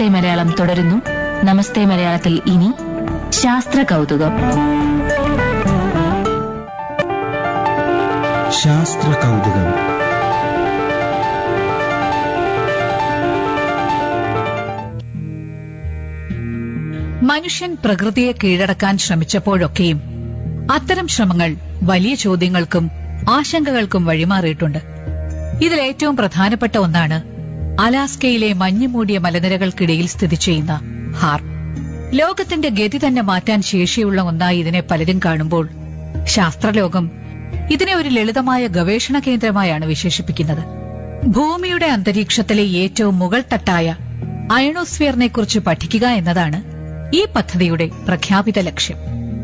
നമസ്തേ മലയാളം തുടരുന്നു നമസ്തേ മലയാളത്തിൽ ഇനി ശാസ്ത്ര കൗതുകം ശാസ്ത്ര കൗതുകം മനുഷ്യൻ പ്രകൃതിയെ കീഴടക്കാൻ ശ്രമിച്ചപ്പോഴൊക്കെയും അത്തരം ശ്രമങ്ങൾ വലിയ ചോദ്യങ്ങൾക്കും ആശങ്കകൾക്കും വഴിമാറിയിട്ടുണ്ട് ഇതിൽ ഏറ്റവും പ്രധാനപ്പെട്ട ഒന്നാണ് അലാസ്കയിലെ മഞ്ഞുമൂടിയ മലനിരകൾക്കിടയിൽ സ്ഥിതി ചെയ്യുന്ന ഹാർപ്പ് ലോകത്തിന്റെ ഗതി തന്നെ മാറ്റാൻ ശേഷിയുള്ള ഒന്നായി ഇതിനെ പലരും കാണുമ്പോൾ ശാസ്ത്രലോകം ഇതിനെ ഒരു ലളിതമായ ഗവേഷണ കേന്ദ്രമായാണ് വിശേഷിപ്പിക്കുന്നത് ഭൂമിയുടെ അന്തരീക്ഷത്തിലെ ഏറ്റവും മുകൾ തട്ടായ അയണോസ്ഫിയറിനെ കുറിച്ച് പഠിക്കുക എന്നതാണ് ഈ പദ്ധതിയുടെ പ്രഖ്യാപിത ലക്ഷ്യം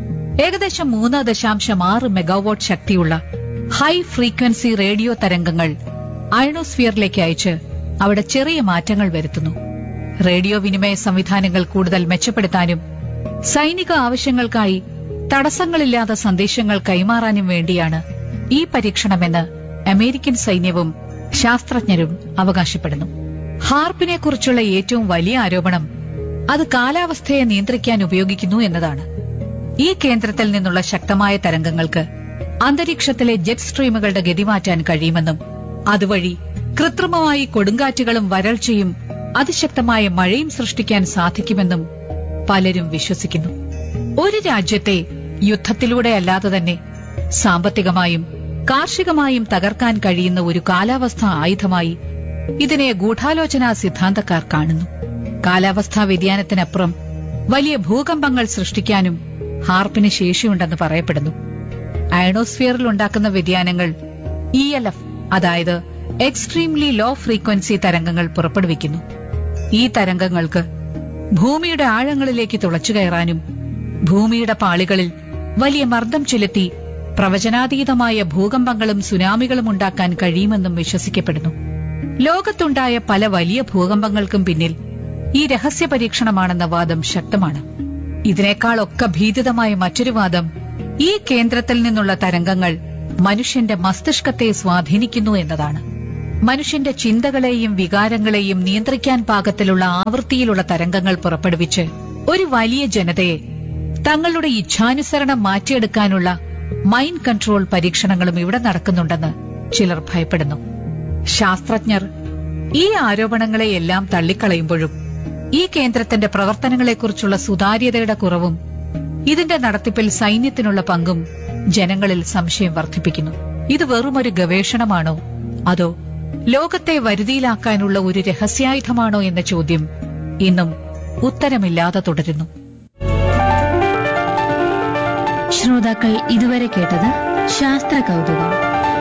ഏകദേശം മൂന്ന് ദശാംശം ആറ് മെഗാവാട്ട് ശക്തിയുള്ള ഹൈ ഫ്രീക്വൻസി റേഡിയോ തരംഗങ്ങൾ അയണോസ്ഫിയറിലേക്ക് അയച്ച് അവിടെ ചെറിയ മാറ്റങ്ങൾ വരുത്തുന്നു റേഡിയോ വിനിമയ സംവിധാനങ്ങൾ കൂടുതൽ മെച്ചപ്പെടുത്താനും സൈനിക ആവശ്യങ്ങൾക്കായി തടസ്സങ്ങളില്ലാത്ത സന്ദേശങ്ങൾ കൈമാറാനും വേണ്ടിയാണ് ഈ പരീക്ഷണമെന്ന് അമേരിക്കൻ സൈന്യവും ശാസ്ത്രജ്ഞരും അവകാശപ്പെടുന്നു ഹാർപ്പിനെ കുറിച്ചുള്ള ഏറ്റവും വലിയ ആരോപണം അത് കാലാവസ്ഥയെ നിയന്ത്രിക്കാൻ ഉപയോഗിക്കുന്നു എന്നതാണ് ഈ കേന്ദ്രത്തിൽ നിന്നുള്ള ശക്തമായ തരംഗങ്ങൾക്ക് അന്തരീക്ഷത്തിലെ ജെറ്റ് സ്ട്രീമുകളുടെ ഗതി മാറ്റാൻ കഴിയുമെന്നും അതുവഴി കൃത്രിമമായി കൊടുങ്കാറ്റുകളും വരൾച്ചയും അതിശക്തമായ മഴയും സൃഷ്ടിക്കാൻ സാധിക്കുമെന്നും പലരും വിശ്വസിക്കുന്നു ഒരു രാജ്യത്തെ യുദ്ധത്തിലൂടെ അല്ലാതെ തന്നെ സാമ്പത്തികമായും കാർഷികമായും തകർക്കാൻ കഴിയുന്ന ഒരു കാലാവസ്ഥാ ആയുധമായി ഇതിനെ ഗൂഢാലോചനാ സിദ്ധാന്തക്കാർ കാണുന്നു കാലാവസ്ഥാ വ്യതിയാനത്തിനപ്പുറം വലിയ ഭൂകമ്പങ്ങൾ സൃഷ്ടിക്കാനും ഹാർപ്പിന് ശേഷിയുണ്ടെന്ന് പറയപ്പെടുന്നു അയണോസ്ഫിയറിൽ ഉണ്ടാക്കുന്ന വ്യതിയാനങ്ങൾ ഇ എൽ എഫ് അതായത് എക്സ്ട്രീംലി ലോ ഫ്രീക്വൻസി തരംഗങ്ങൾ പുറപ്പെടുവിക്കുന്നു ഈ തരംഗങ്ങൾക്ക് ഭൂമിയുടെ ആഴങ്ങളിലേക്ക് തുളച്ചു കയറാനും ഭൂമിയുടെ പാളികളിൽ വലിയ മർദ്ദം ചെലുത്തി പ്രവചനാതീതമായ ഭൂകമ്പങ്ങളും സുനാമികളും ഉണ്ടാക്കാൻ കഴിയുമെന്നും വിശ്വസിക്കപ്പെടുന്നു ലോകത്തുണ്ടായ പല വലിയ ഭൂകമ്പങ്ങൾക്കും പിന്നിൽ ഈ രഹസ്യ പരീക്ഷണമാണെന്ന വാദം ശക്തമാണ് ഇതിനേക്കാളൊക്കെ ഭീതിതമായ മറ്റൊരു വാദം ഈ കേന്ദ്രത്തിൽ നിന്നുള്ള തരംഗങ്ങൾ മനുഷ്യന്റെ മസ്തിഷ്കത്തെ സ്വാധീനിക്കുന്നു എന്നതാണ് മനുഷ്യന്റെ ചിന്തകളെയും വികാരങ്ങളെയും നിയന്ത്രിക്കാൻ പാകത്തിലുള്ള ആവൃത്തിയിലുള്ള തരംഗങ്ങൾ പുറപ്പെടുവിച്ച് ഒരു വലിയ ജനതയെ തങ്ങളുടെ ഇച്ഛാനുസരണം മാറ്റിയെടുക്കാനുള്ള മൈൻഡ് കൺട്രോൾ പരീക്ഷണങ്ങളും ഇവിടെ നടക്കുന്നുണ്ടെന്ന് ചിലർ ഭയപ്പെടുന്നു ശാസ്ത്രജ്ഞർ ഈ ആരോപണങ്ങളെയെല്ലാം തള്ളിക്കളയുമ്പോഴും ഈ കേന്ദ്രത്തിന്റെ പ്രവർത്തനങ്ങളെക്കുറിച്ചുള്ള സുതാര്യതയുടെ കുറവും ഇതിന്റെ നടത്തിപ്പിൽ സൈന്യത്തിനുള്ള പങ്കും ജനങ്ങളിൽ സംശയം വർദ്ധിപ്പിക്കുന്നു ഇത് വെറുമൊരു ഗവേഷണമാണോ അതോ ലോകത്തെ വരുതിയിലാക്കാനുള്ള ഒരു രഹസ്യായുധമാണോ എന്ന ചോദ്യം ഇന്നും ഉത്തരമില്ലാതെ തുടരുന്നു ശ്രോതാക്കൾ ഇതുവരെ കേട്ടത് ശാസ്ത്ര കൗതുകം